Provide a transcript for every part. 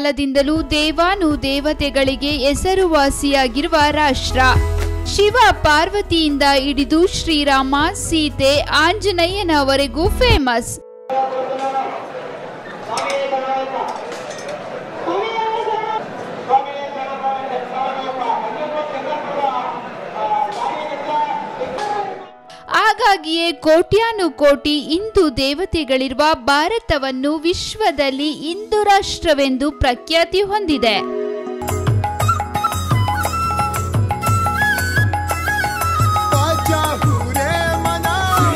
ಕಾಲದಿಂದಲೂ ದೇವಾನು ದೇವತೆಗಳಿಗೆ ಹೆಸರುವಾಸಿಯಾಗಿರುವ ರಾಷ್ಟ್ರ ಶಿವ ಪಾರ್ವತಿಯಿಂದ ಹಿಡಿದು ಶ್ರೀರಾಮ ಸೀತೆ ಆಂಜನೇಯನವರೆಗೂ ಫೇಮಸ್ ಹಾಗಾಗಿಯೇ ಕೋಟ್ಯಾನು ಕೋಟಿ ಹಿಂದೂ ದೇವತೆಗಳಿರುವ ಭಾರತವನ್ನು ವಿಶ್ವದಲ್ಲಿ ಹಿಂದೂ ರಾಷ್ಟ್ರವೆಂದು ಪ್ರಖ್ಯಾತಿ ಹೊಂದಿದೆ बाजा हुरे मना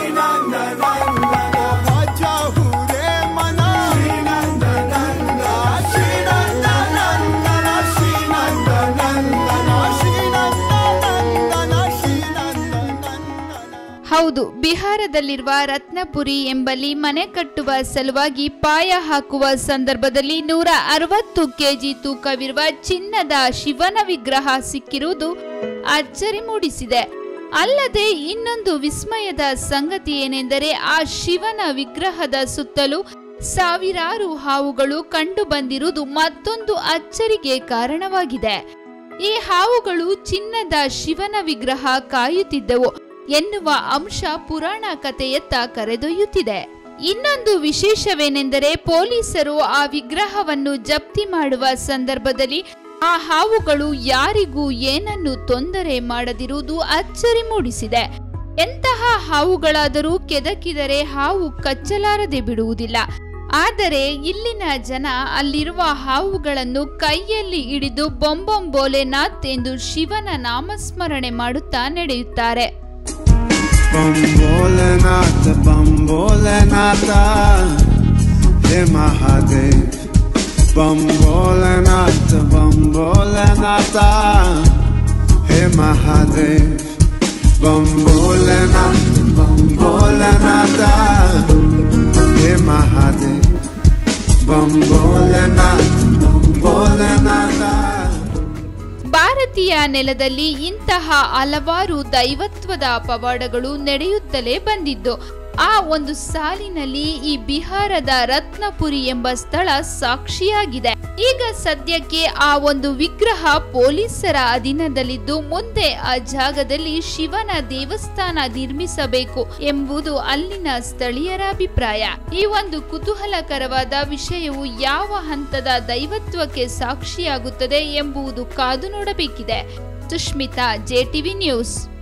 बाजा हुरे मना श्रीनंदनंदना श्रीनंदनंदना श्रीनंदनंदना श्रीनंदनंदना श्रीनंदनंदना ಹೌದು ಬಿಹಾರದಲ್ಲಿರುವ ರತ್ನಪುರಿ ಎಂಬಲ್ಲಿ ಮನೆ ಕಟ್ಟುವ ಸಲುವಾಗಿ ಪಾಯ ಹಾಕುವ ಸಂದರ್ಭದಲ್ಲಿ ನೂರ ಅರವತ್ತು ಕೆಜಿ ತೂಕವಿರುವ ಚಿನ್ನದ ಶಿವನ ವಿಗ್ರಹ ಸಿಕ್ಕಿರುವುದು ಅಚ್ಚರಿ ಮೂಡಿಸಿದೆ ಅಲ್ಲದೆ ಇನ್ನೊಂದು ವಿಸ್ಮಯದ ಸಂಗತಿ ಏನೆಂದರೆ ಆ ಶಿವನ ವಿಗ್ರಹದ ಸುತ್ತಲೂ ಸಾವಿರಾರು ಹಾವುಗಳು ಕಂಡು ಬಂದಿರುವುದು ಮತ್ತೊಂದು ಅಚ್ಚರಿಗೆ ಕಾರಣವಾಗಿದೆ ಈ ಹಾವುಗಳು ಚಿನ್ನದ ಶಿವನ ವಿಗ್ರಹ ಕಾಯುತ್ತಿದ್ದವು ಎನ್ನುವ ಅಂಶ ಪುರಾಣ ಕಥೆಯತ್ತ ಕರೆದೊಯ್ಯುತ್ತಿದೆ ಇನ್ನೊಂದು ವಿಶೇಷವೇನೆಂದರೆ ಪೊಲೀಸರು ಆ ವಿಗ್ರಹವನ್ನು ಜಪ್ತಿ ಮಾಡುವ ಸಂದರ್ಭದಲ್ಲಿ ಆ ಹಾವುಗಳು ಯಾರಿಗೂ ಏನನ್ನು ತೊಂದರೆ ಮಾಡದಿರುವುದು ಅಚ್ಚರಿ ಮೂಡಿಸಿದೆ ಎಂತಹ ಹಾವುಗಳಾದರೂ ಕೆದಕಿದರೆ ಹಾವು ಕಚ್ಚಲಾರದೆ ಬಿಡುವುದಿಲ್ಲ ಆದರೆ ಇಲ್ಲಿನ ಜನ ಅಲ್ಲಿರುವ ಹಾವುಗಳನ್ನು ಕೈಯಲ್ಲಿ ಹಿಡಿದು ಬೊಂಬೊಂ ಬೋಲೆನಾಥ್ ಎಂದು ಶಿವನ ನಾಮಸ್ಮರಣೆ ಮಾಡುತ್ತಾ ನಡೆಯುತ್ತಾರೆ Bum Bholenath, Bum Bholenath, He Mahadev. Bum Bholenath, Bum Bholenath, He Mahadev. Bum Bholenath, Bum Bholenath, He Mahadev. Bum Bholenath, Bum Bholenath. ಭಾರತೀಯ ನೆಲದಲ್ಲಿ ಇಂತಹ ಹಲವಾರು ದೈವತ್ವದ ಪವಾಡಗಳು ನಡೆಯುತ್ತಲೇ ಬಂದಿದ್ದು ಆ ಒಂದು ಸಾಲಿನಲ್ಲಿ ಈ ಬಿಹಾರದ ರತ್ನಪುರಿ ಎಂಬ ಸ್ಥಳ ಸಾಕ್ಷಿಯಾಗಿದೆ ಈಗ ಸದ್ಯಕ್ಕೆ ಆ ಒಂದು ವಿಗ್ರಹ ಪೊಲೀಸರ ಅಧೀನದಲ್ಲಿದ್ದು ಮುಂದೆ ಆ ಜಾಗದಲ್ಲಿ ಶಿವನ ದೇವಸ್ಥಾನ ನಿರ್ಮಿಸಬೇಕು ಎಂಬುದು ಅಲ್ಲಿನ ಸ್ಥಳೀಯರ ಅಭಿಪ್ರಾಯ ಈ ಒಂದು ಕುತೂಹಲಕರವಾದ ವಿಷಯವು ಯಾವ ಹಂತದ ದೈವತ್ವಕ್ಕೆ ಸಾಕ್ಷಿಯಾಗುತ್ತದೆ ಎಂಬುದು ಕಾದು ನೋಡಬೇಕಿದೆ ಸುಷ್ಮಿತಾ ಜೆಟಿವಿ ನ್ಯೂಸ್